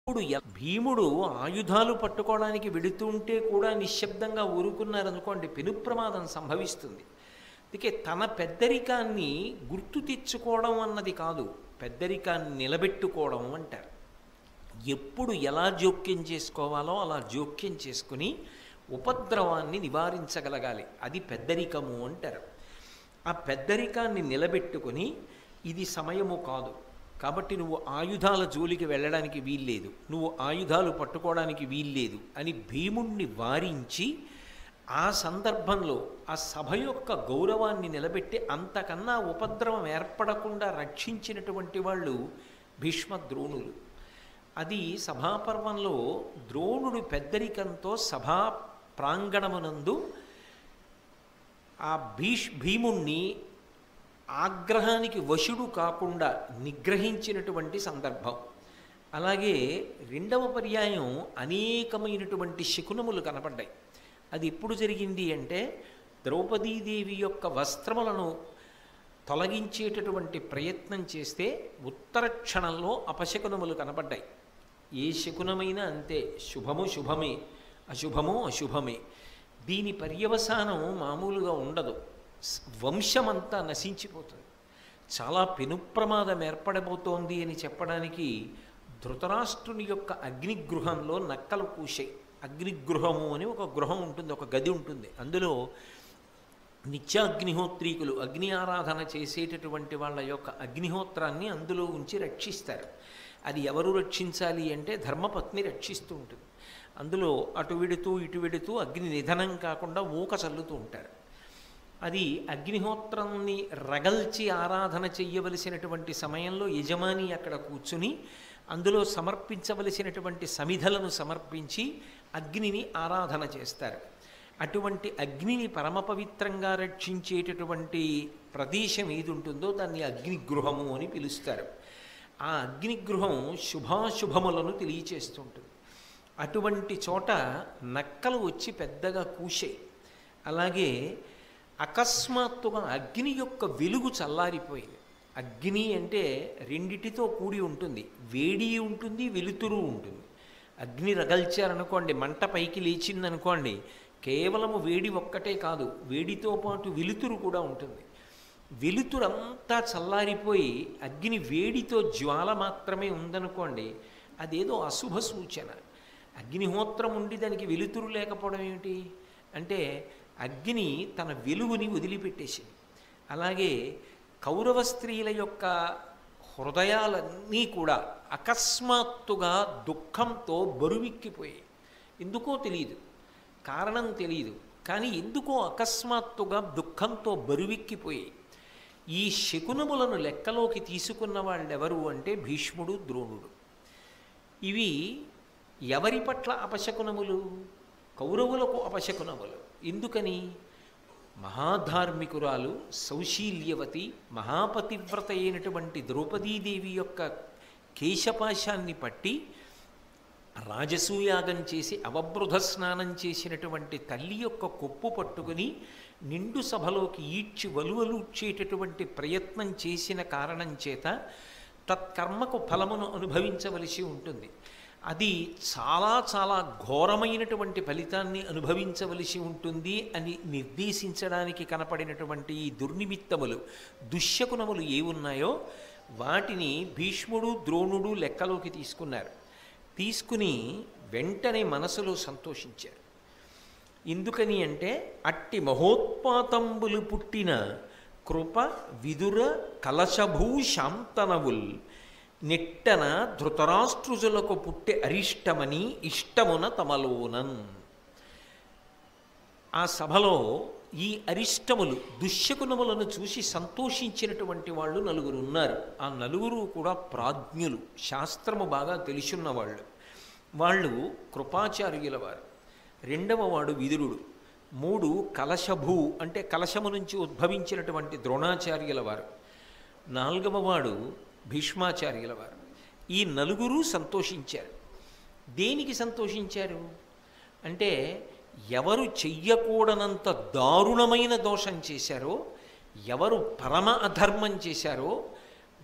ఇప్పుడు ఎ- భీముడు ఆయుధాలు పట్టుకోవడానికి వెడుతుంటే కూడా నిశ్శబ్దంగా ఊరుకున్నారనుకోండి పెను ప్రమాదం సంభవిస్తుంది అందుకే తన పెద్దరికాన్ని గుర్తు తెచ్చుకోవడం అన్నది కాదు పెద్దరికాన్ని నిలబెట్టుకోవడం అంటారు ఎప్పుడు ఎలా జోక్యం చేసుకోవాలో అలా జోక్యం చేసుకుని ఉపద్రవాన్ని నివారించగలగాలి అది పెద్దరికము అంటారు ఆ పెద్దరికాన్ని నిలబెట్టుకొని ఇది సమయము కాదు కాబట్టి నువ్వు ఆయుధాల జోలికి వెళ్ళడానికి వీల్లేదు నువ్వు ఆయుధాలు పట్టుకోవడానికి వీల్లేదు అని భీముణ్ణి వారించి ఆ సందర్భంలో ఆ సభ యొక్క గౌరవాన్ని నిలబెట్టి అంతకన్నా ఉపద్రవం ఏర్పడకుండా రక్షించినటువంటి వాళ్ళు భీష్మ ద్రోణులు అది సభాపర్వంలో ద్రోణుడు పెద్దరికంతో సభా ప్రాంగణమునందు ఆ భీష్ భీముణ్ణి ఆగ్రహానికి వశుడు కాకుండా నిగ్రహించినటువంటి సందర్భం అలాగే రెండవ పర్యాయం అనేకమైనటువంటి శకునములు కనపడ్డాయి అది ఎప్పుడు జరిగింది అంటే ద్రౌపదీదేవి యొక్క వస్త్రములను తొలగించేటటువంటి ప్రయత్నం చేస్తే ఉత్తర క్షణంలో అపశకునములు కనపడ్డాయి ఏ శకునమైనా అంతే శుభము శుభమే అశుభము అశుభమే దీని పర్యవసానం మామూలుగా ఉండదు స్- వంశమంతా నశించిపోతుంది చాలా పెను ప్రమాదం ఏర్పడబోతోంది అని చెప్పడానికి ధృతరాష్ట్రుని యొక్క అగ్నిగృహంలో నక్కలు కూశాయి అగ్నిగృహము అని ఒక గృహం ఉంటుంది ఒక గది ఉంటుంది అందులో నిత్యాగ్నిహోత్రీకులు అగ్ని ఆరాధన చేసేటటువంటి వాళ్ళ యొక్క అగ్నిహోత్రాన్ని అందులో ఉంచి రక్షిస్తారు అది ఎవరు రక్షించాలి అంటే ధర్మపత్ని రక్షిస్తూ ఉంటుంది అందులో అటు విడుతూ ఇటు విడుతూ అగ్ని నిధనం కాకుండా ఊక చల్లుతూ ఉంటారు అది అగ్నిహోత్రాన్ని రగల్చి ఆరాధన చెయ్యవలసినటువంటి సమయంలో యజమాని అక్కడ కూర్చుని అందులో సమర్పించవలసినటువంటి సమిధలను సమర్పించి అగ్నిని ఆరాధన చేస్తారు అటువంటి అగ్నిని పరమ పవిత్రంగా రక్షించేటటువంటి ప్రదేశం ఏది ఉంటుందో దాన్ని అగ్నిగృహము అని పిలుస్తారు ఆ అగ్నిగృహం శుభాశుభములను తెలియచేస్తుంటుంది అటువంటి చోట నక్కలు వచ్చి పెద్దగా కూశాయి అలాగే అకస్మాత్తుగా అగ్ని యొక్క వెలుగు చల్లారిపోయింది అగ్ని అంటే రెండిటితో కూడి ఉంటుంది వేడి ఉంటుంది వెలుతురు ఉంటుంది అగ్ని రగల్చారనుకోండి మంట పైకి లేచిందనుకోండి కేవలము వేడి ఒక్కటే కాదు వేడితో పాటు వెలుతురు కూడా ఉంటుంది వెలుతురంతా చల్లారిపోయి అగ్ని వేడితో జ్వాల మాత్రమే ఉందనుకోండి అదేదో అశుభ సూచన అగ్నిహోత్రం ఉండి దానికి వెలుతురు లేకపోవడం ఏమిటి అంటే అగ్ని తన వెలుగుని వదిలిపెట్టేసింది అలాగే కౌరవ స్త్రీల యొక్క హృదయాలన్నీ కూడా అకస్మాత్తుగా దుఃఖంతో బరువెక్కిపోయాయి ఎందుకో తెలియదు కారణం తెలియదు కానీ ఎందుకో అకస్మాత్తుగా దుఃఖంతో బరువెక్కిపోయాయి ఈ శకునములను లెక్కలోకి తీసుకున్న వాళ్ళెవరు అంటే భీష్ముడు ద్రోణుడు ఇవి ఎవరి పట్ల అపశకునములు కౌరవులకు అపశకునములు ఎందుకని మహాధార్మికురాలు సౌశీల్యవతి మహాపతివ్రత అయినటువంటి ద్రౌపదీదేవి యొక్క కేశపాశాన్ని పట్టి రాజసూయాగం చేసి అవబృధ స్నానం చేసినటువంటి తల్లి యొక్క కొప్పు పట్టుకుని నిండు సభలోకి ఈడ్చి వలువలూడ్చేటటువంటి ప్రయత్నం చేసిన కారణం చేత తత్కర్మకు ఫలమును అనుభవించవలసి ఉంటుంది అది చాలా చాలా ఘోరమైనటువంటి ఫలితాన్ని అనుభవించవలసి ఉంటుంది అని నిర్దేశించడానికి కనపడినటువంటి ఈ దుర్నిమిత్తములు దుశ్శకునములు ఏ ఉన్నాయో వాటిని భీష్ముడు ద్రోణుడు లెక్కలోకి తీసుకున్నారు తీసుకుని వెంటనే మనసులో సంతోషించారు ఎందుకని అంటే అట్టి మహోత్పాతంబులు పుట్టిన కృప విదుర కలశభూ శాంతనవుల్ నెట్టన ధృతరాష్ట్రుజులకు పుట్టె అరిష్టమని ఇష్టమున తమలోనన్ ఆ సభలో ఈ అరిష్టములు దుశ్శకునములను చూసి సంతోషించినటువంటి వాళ్ళు నలుగురు ఉన్నారు ఆ నలుగురు కూడా ప్రాజ్ఞులు శాస్త్రము బాగా తెలుసున్న వాళ్ళు వాళ్ళు కృపాచార్యుల వారు రెండవ వాడు విదురుడు మూడు కలశభూ అంటే కలశము నుంచి ఉద్భవించినటువంటి ద్రోణాచార్యుల వారు నాలుగవ వాడు భీష్మాచార్యుల వారు ఈ నలుగురు సంతోషించారు దేనికి సంతోషించారు అంటే ఎవరు చెయ్యకూడనంత దారుణమైన దోషం చేశారో ఎవరు పరమ అధర్మం చేశారో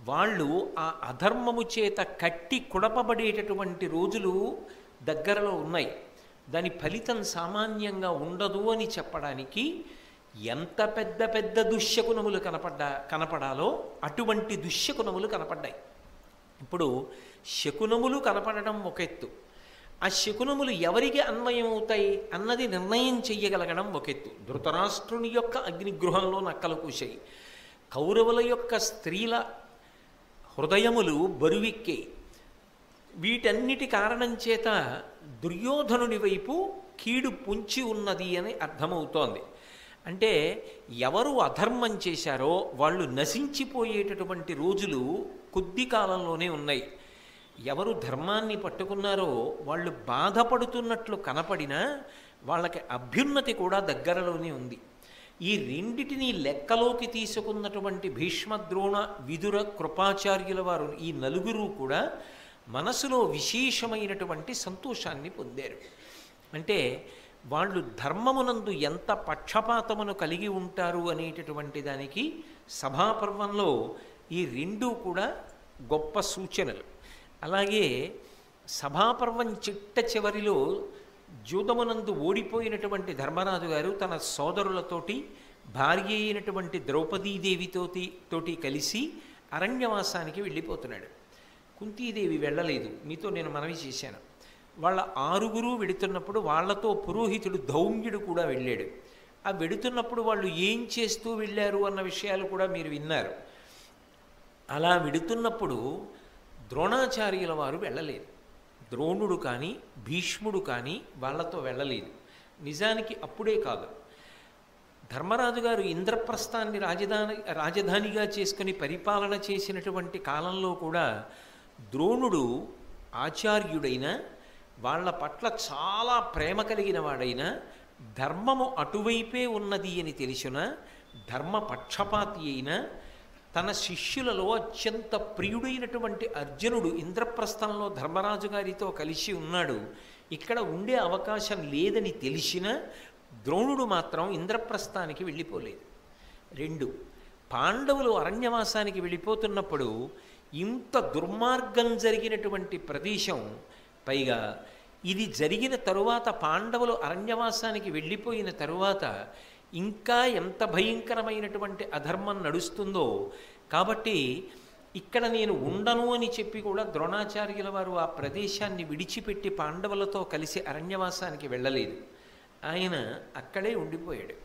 వాళ్ళు ఆ అధర్మము చేత కట్టి కుడపబడేటటువంటి రోజులు దగ్గరలో ఉన్నాయి దాని ఫలితం సామాన్యంగా ఉండదు అని చెప్పడానికి ఎంత పెద్ద పెద్ద దుశ్శకునములు కనపడ్డా కనపడాలో అటువంటి దుశ్శకునములు కనపడ్డాయి ఇప్పుడు శకునములు కనపడడం ఒక ఎత్తు ఆ శకునములు ఎవరికి అన్వయం అవుతాయి అన్నది నిర్ణయం చెయ్యగలగడం ఒక ఎత్తు ధృతరాష్ట్రుని యొక్క అగ్నిగృహంలో నక్కలు కూశాయి కౌరవుల యొక్క స్త్రీల హృదయములు బరువెక్కే వీటన్నిటి కారణం చేత దుర్యోధనుని వైపు కీడు పుంచి ఉన్నది అని అర్థమవుతోంది అంటే ఎవరు అధర్మం చేశారో వాళ్ళు నశించిపోయేటటువంటి రోజులు కొద్ది కాలంలోనే ఉన్నాయి ఎవరు ధర్మాన్ని పట్టుకున్నారో వాళ్ళు బాధపడుతున్నట్లు కనపడినా వాళ్ళకి అభ్యున్నతి కూడా దగ్గరలోనే ఉంది ఈ రెండిటిని లెక్కలోకి తీసుకున్నటువంటి భీష్మద్రోణ విదుర కృపాచార్యుల వారు ఈ నలుగురు కూడా మనసులో విశేషమైనటువంటి సంతోషాన్ని పొందారు అంటే వాళ్ళు ధర్మమునందు ఎంత పక్షపాతమును కలిగి ఉంటారు అనేటటువంటి దానికి సభాపర్వంలో ఈ రెండూ కూడా గొప్ప సూచనలు అలాగే సభాపర్వం చిట్ట చివరిలో జూదమునందు ఓడిపోయినటువంటి ధర్మరాజు గారు తన సోదరులతోటి భార్య అయినటువంటి ద్రౌపదీదేవితోటి తోటి కలిసి అరణ్యవాసానికి వెళ్ళిపోతున్నాడు కుంతీదేవి వెళ్ళలేదు మీతో నేను మనవి చేశాను వాళ్ళ ఆరుగురు వెడుతున్నప్పుడు వాళ్లతో పురోహితుడు ధౌమ్యుడు కూడా వెళ్ళాడు ఆ వెడుతున్నప్పుడు వాళ్ళు ఏం చేస్తూ వెళ్ళారు అన్న విషయాలు కూడా మీరు విన్నారు అలా వెడుతున్నప్పుడు ద్రోణాచార్యుల వారు వెళ్ళలేదు ద్రోణుడు కానీ భీష్ముడు కానీ వాళ్ళతో వెళ్ళలేదు నిజానికి అప్పుడే కాదు ధర్మరాజు గారు ఇంద్రప్రస్థాన్ని రాజధాని రాజధానిగా చేసుకుని పరిపాలన చేసినటువంటి కాలంలో కూడా ద్రోణుడు ఆచార్యుడైన వాళ్ళ పట్ల చాలా ప్రేమ కలిగిన వాడైన ధర్మము అటువైపే ఉన్నది అని తెలిసిన ధర్మ పక్షపాతి అయిన తన శిష్యులలో అత్యంత ప్రియుడైనటువంటి అర్జునుడు ఇంద్రప్రస్థంలో ధర్మరాజు గారితో కలిసి ఉన్నాడు ఇక్కడ ఉండే అవకాశం లేదని తెలిసిన ద్రోణుడు మాత్రం ఇంద్రప్రస్థానికి వెళ్ళిపోలేదు రెండు పాండవులు అరణ్యవాసానికి వెళ్ళిపోతున్నప్పుడు ఇంత దుర్మార్గం జరిగినటువంటి ప్రదేశం పైగా ఇది జరిగిన తరువాత పాండవులు అరణ్యవాసానికి వెళ్ళిపోయిన తరువాత ఇంకా ఎంత భయంకరమైనటువంటి అధర్మం నడుస్తుందో కాబట్టి ఇక్కడ నేను ఉండను అని చెప్పి కూడా ద్రోణాచార్యుల వారు ఆ ప్రదేశాన్ని విడిచిపెట్టి పాండవులతో కలిసి అరణ్యవాసానికి వెళ్ళలేదు ఆయన అక్కడే ఉండిపోయాడు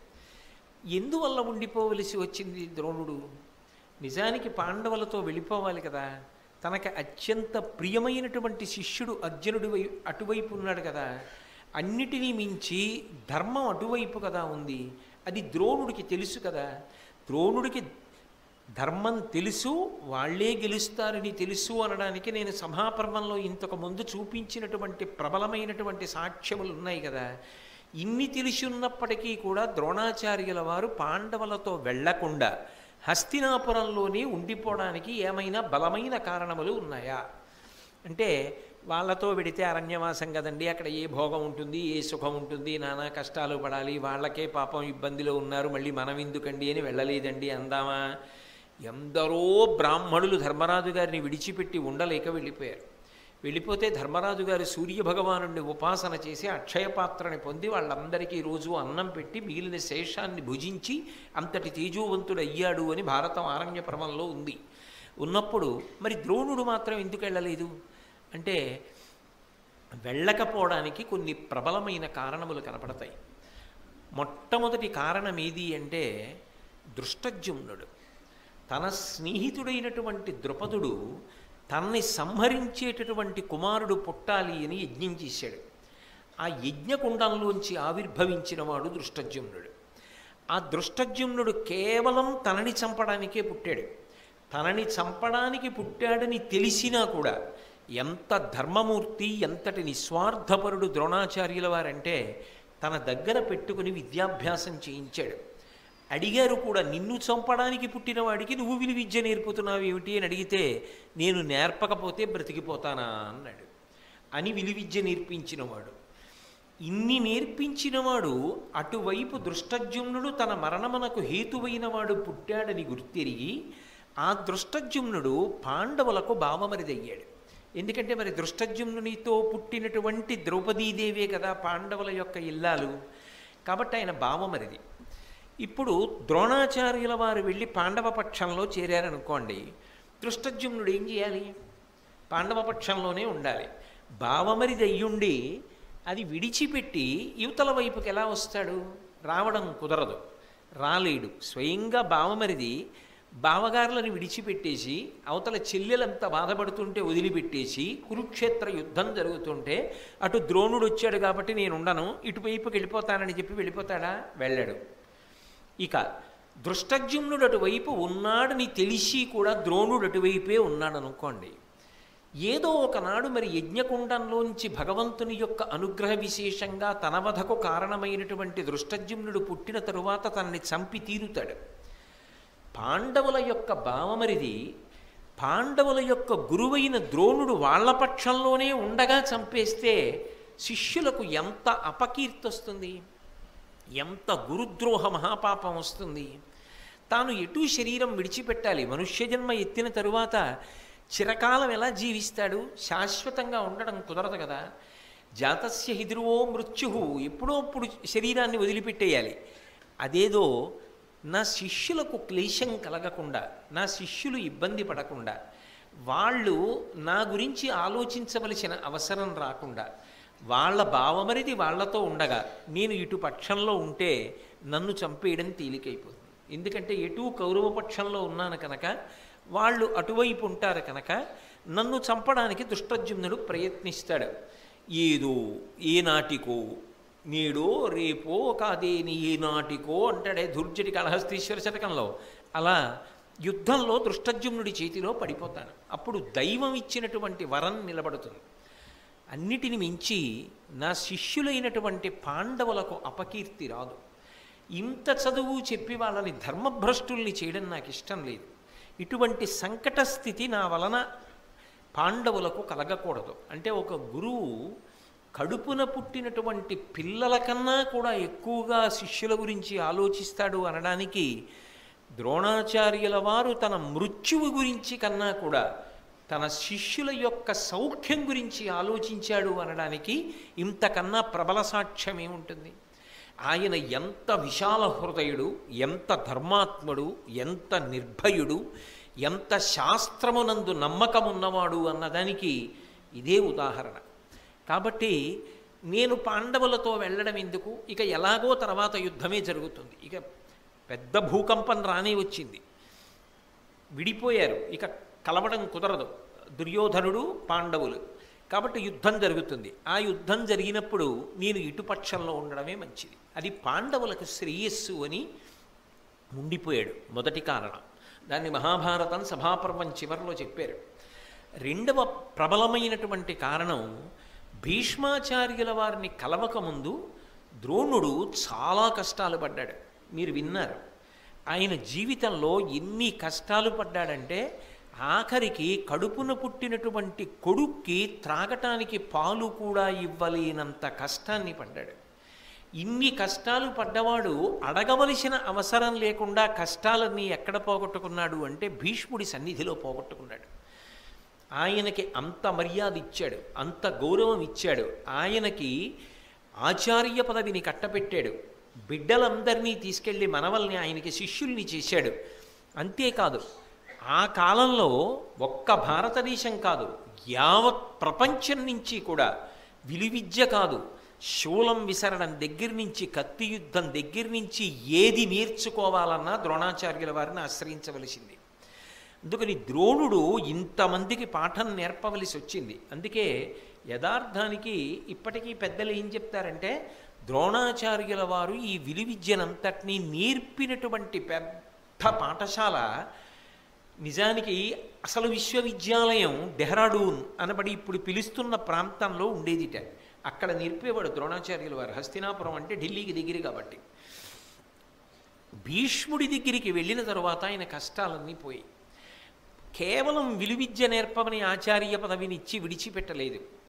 ఎందువల్ల ఉండిపోవలసి వచ్చింది ద్రోణుడు నిజానికి పాండవులతో వెళ్ళిపోవాలి కదా తనకి అత్యంత ప్రియమైనటువంటి శిష్యుడు అర్జునుడి వై అటువైపు ఉన్నాడు కదా అన్నిటినీ మించి ధర్మం అటువైపు కదా ఉంది అది ద్రోణుడికి తెలుసు కదా ద్రోణుడికి ధర్మం తెలుసు వాళ్ళే గెలుస్తారని తెలుసు అనడానికి నేను సభాపర్వంలో ఇంతకు ముందు చూపించినటువంటి ప్రబలమైనటువంటి సాక్ష్యములు ఉన్నాయి కదా ఇన్ని తెలిసి ఉన్నప్పటికీ కూడా ద్రోణాచార్యుల వారు పాండవులతో వెళ్లకుండా హస్తినాపురంలోనే ఉండిపోవడానికి ఏమైనా బలమైన కారణములు ఉన్నాయా అంటే వాళ్ళతో వెడితే అరణ్యవాసం కదండి అక్కడ ఏ భోగం ఉంటుంది ఏ సుఖం ఉంటుంది నానా కష్టాలు పడాలి వాళ్ళకే పాపం ఇబ్బందిలో ఉన్నారు మళ్ళీ మనం ఎందుకండి అని వెళ్ళలేదండి అందామా ఎందరో బ్రాహ్మణులు ధర్మరాజు గారిని విడిచిపెట్టి ఉండలేక వెళ్ళిపోయారు వెళ్ళిపోతే ధర్మరాజు గారు సూర్య భగవానుడిని ఉపాసన చేసి అక్షయపాత్రని పొంది వాళ్ళందరికీ రోజు అన్నం పెట్టి మిగిలిన శేషాన్ని భుజించి అంతటి తేజోవంతుడు అయ్యాడు అని భారతం ఆరణ్య పర్వంలో ఉంది ఉన్నప్పుడు మరి ద్రోణుడు మాత్రం ఎందుకు వెళ్ళలేదు అంటే వెళ్ళకపోవడానికి కొన్ని ప్రబలమైన కారణములు కనపడతాయి మొట్టమొదటి కారణం ఏది అంటే దృష్టజ్యుమ్నుడు తన స్నేహితుడైనటువంటి ద్రుపదుడు తన్ని సంహరించేటటువంటి కుమారుడు పుట్టాలి అని యజ్ఞం చేశాడు ఆ యజ్ఞకుండంలోంచి ఆవిర్భవించినవాడు దృష్టజ్యుమ్నుడు ఆ దృష్టజ్యుమ్నుడు కేవలం తనని చంపడానికే పుట్టాడు తనని చంపడానికి పుట్టాడని తెలిసినా కూడా ఎంత ధర్మమూర్తి ఎంతటి నిస్వార్థపరుడు ద్రోణాచార్యుల వారంటే తన దగ్గర పెట్టుకుని విద్యాభ్యాసం చేయించాడు అడిగారు కూడా నిన్ను చంపడానికి పుట్టినవాడికి నువ్వు విలు విద్య నేర్పుతున్నావు ఏమిటి అని అడిగితే నేను నేర్పకపోతే బ్రతికిపోతానా అన్నాడు అని విలు విద్య నేర్పించినవాడు ఇన్ని నేర్పించినవాడు అటువైపు దృష్టజ్యుమ్నుడు తన మరణమునకు హేతువైన వాడు పుట్టాడని గుర్తెరిగి ఆ దృష్టజుమ్నుడు పాండవులకు బావమరిదయ్యాడు ఎందుకంటే మరి దృష్టజుమ్నునితో పుట్టినటువంటి ద్రౌపదీదేవే కదా పాండవుల యొక్క ఇల్లాలు కాబట్టి ఆయన బావమరిది ఇప్పుడు ద్రోణాచార్యుల వారు వెళ్ళి పాండవ పక్షంలో చేరారనుకోండి దృష్టజుమ్నుడు ఏం చేయాలి పాండవ పక్షంలోనే ఉండాలి బావమరిది అయ్యుండి అది విడిచిపెట్టి యువతల వైపుకి ఎలా వస్తాడు రావడం కుదరదు రాలేడు స్వయంగా బావమరిది బావగారులను విడిచిపెట్టేసి అవతల చెల్లెలంతా బాధపడుతుంటే వదిలిపెట్టేసి కురుక్షేత్ర యుద్ధం జరుగుతుంటే అటు ద్రోణుడు వచ్చాడు కాబట్టి నేను ఉండను ఇటువైపుకి వెళ్ళిపోతానని చెప్పి వెళ్ళిపోతాడా వెళ్ళాడు ఇక దృష్టజ్యుమ్నుడు అటువైపు ఉన్నాడని తెలిసి కూడా ద్రోణుడు అటువైపే ఉన్నాడు అనుకోండి ఏదో ఒకనాడు మరి యజ్ఞకుండంలోంచి భగవంతుని యొక్క అనుగ్రహ విశేషంగా తన వధకు కారణమైనటువంటి దృష్టజ్యుమ్నుడు పుట్టిన తరువాత తనని చంపి తీరుతాడు పాండవుల యొక్క బావమరిది పాండవుల యొక్క గురువైన ద్రోణుడు వాళ్ళ పక్షంలోనే ఉండగా చంపేస్తే శిష్యులకు ఎంత అపకీర్తి వస్తుంది ఎంత గురుద్రోహ మహాపాపం వస్తుంది తాను ఎటు శరీరం విడిచిపెట్టాలి మనుష్య జన్మ ఎత్తిన తరువాత చిరకాలం ఎలా జీవిస్తాడు శాశ్వతంగా ఉండడం కుదరదు కదా జాతస్య హిద్రువో మృత్యు ఎప్పుడో అప్పుడు శరీరాన్ని వదిలిపెట్టేయాలి అదేదో నా శిష్యులకు క్లేశం కలగకుండా నా శిష్యులు ఇబ్బంది పడకుండా వాళ్ళు నా గురించి ఆలోచించవలసిన అవసరం రాకుండా వాళ్ళ భావమరిది వాళ్లతో ఉండగా నేను ఇటు పక్షంలో ఉంటే నన్ను చంపేయడం తేలికైపోతుంది ఎందుకంటే ఎటు కౌరవ పక్షంలో ఉన్నాను కనుక వాళ్ళు అటువైపు ఉంటారు కనుక నన్ను చంపడానికి దుష్టజుమ్నుడు ప్రయత్నిస్తాడు ఏదో ఏ నాటికో నేడో రేపో కాదేని ఏ నాటికో అంటాడే దుర్జటి కళహస్తీశ్వర శతకంలో అలా యుద్ధంలో దృష్టజుమ్నుడి చేతిలో పడిపోతాను అప్పుడు దైవం ఇచ్చినటువంటి వరం నిలబడుతుంది అన్నిటిని మించి నా శిష్యులైనటువంటి పాండవులకు అపకీర్తి రాదు ఇంత చదువు చెప్పి వాళ్ళని ధర్మభ్రష్టుల్ని చేయడం నాకు ఇష్టం లేదు ఇటువంటి సంకట స్థితి నా వలన పాండవులకు కలగకూడదు అంటే ఒక గురువు కడుపున పుట్టినటువంటి పిల్లల కన్నా కూడా ఎక్కువగా శిష్యుల గురించి ఆలోచిస్తాడు అనడానికి ద్రోణాచార్యుల వారు తన మృత్యువు గురించి కన్నా కూడా తన శిష్యుల యొక్క సౌఖ్యం గురించి ఆలోచించాడు అనడానికి ఇంతకన్నా ప్రబల సాక్ష్యం ఏముంటుంది ఆయన ఎంత విశాల హృదయుడు ఎంత ధర్మాత్ముడు ఎంత నిర్భయుడు ఎంత శాస్త్రమునందు నమ్మకమున్నవాడు అన్నదానికి ఇదే ఉదాహరణ కాబట్టి నేను పాండవులతో వెళ్ళడం ఎందుకు ఇక ఎలాగో తర్వాత యుద్ధమే జరుగుతుంది ఇక పెద్ద భూకంపం రానే వచ్చింది విడిపోయారు ఇక కలవడం కుదరదు దుర్యోధనుడు పాండవులు కాబట్టి యుద్ధం జరుగుతుంది ఆ యుద్ధం జరిగినప్పుడు నేను ఇటుపక్షంలో ఉండడమే మంచిది అది పాండవులకు శ్రేయస్సు అని ఉండిపోయాడు మొదటి కారణం దాన్ని మహాభారతం సభాపర్వం చివరిలో చెప్పారు రెండవ ప్రబలమైనటువంటి కారణం భీష్మాచార్యుల వారిని కలవకముందు ద్రోణుడు చాలా కష్టాలు పడ్డాడు మీరు విన్నారు ఆయన జీవితంలో ఎన్ని కష్టాలు పడ్డాడంటే ఆఖరికి కడుపున పుట్టినటువంటి కొడుక్కి త్రాగటానికి పాలు కూడా ఇవ్వలేనంత కష్టాన్ని పడ్డాడు ఇన్ని కష్టాలు పడ్డవాడు అడగవలసిన అవసరం లేకుండా కష్టాలన్నీ ఎక్కడ పోగొట్టుకున్నాడు అంటే భీష్ముడి సన్నిధిలో పోగొట్టుకున్నాడు ఆయనకి అంత మర్యాద ఇచ్చాడు అంత గౌరవం ఇచ్చాడు ఆయనకి ఆచార్య పదవిని కట్టపెట్టాడు బిడ్డలందరినీ తీసుకెళ్ళి మనవల్ని ఆయనకి శిష్యుల్ని చేశాడు అంతేకాదు ఆ కాలంలో ఒక్క భారతదేశం కాదు యావత్ ప్రపంచం నుంచి కూడా విలువిద్య కాదు శూలం విసరడం దగ్గర నుంచి కత్తి యుద్ధం దగ్గర నుంచి ఏది నేర్చుకోవాలన్నా ద్రోణాచార్యుల వారిని ఆశ్రయించవలసింది అందుకని ద్రోణుడు ఇంతమందికి పాఠం నేర్పవలసి వచ్చింది అందుకే యథార్థానికి ఇప్పటికీ పెద్దలు ఏం చెప్తారంటే ద్రోణాచార్యుల వారు ఈ విలువిద్యనంతటినీ నేర్పినటువంటి పెద్ద పాఠశాల నిజానికి అసలు విశ్వవిద్యాలయం డెహ్రాడూన్ అనబడి ఇప్పుడు పిలుస్తున్న ప్రాంతంలో ఉండేదిట అక్కడ నేర్పేవాడు ద్రోణాచార్యుల వారు హస్తినాపురం అంటే ఢిల్లీకి దగ్గర కాబట్టి భీష్ముడి దగ్గరికి వెళ్ళిన తరువాత ఆయన కష్టాలన్నీ పోయి కేవలం విలువిద్య నేర్పమని ఆచార్య పదవిని ఇచ్చి విడిచిపెట్టలేదు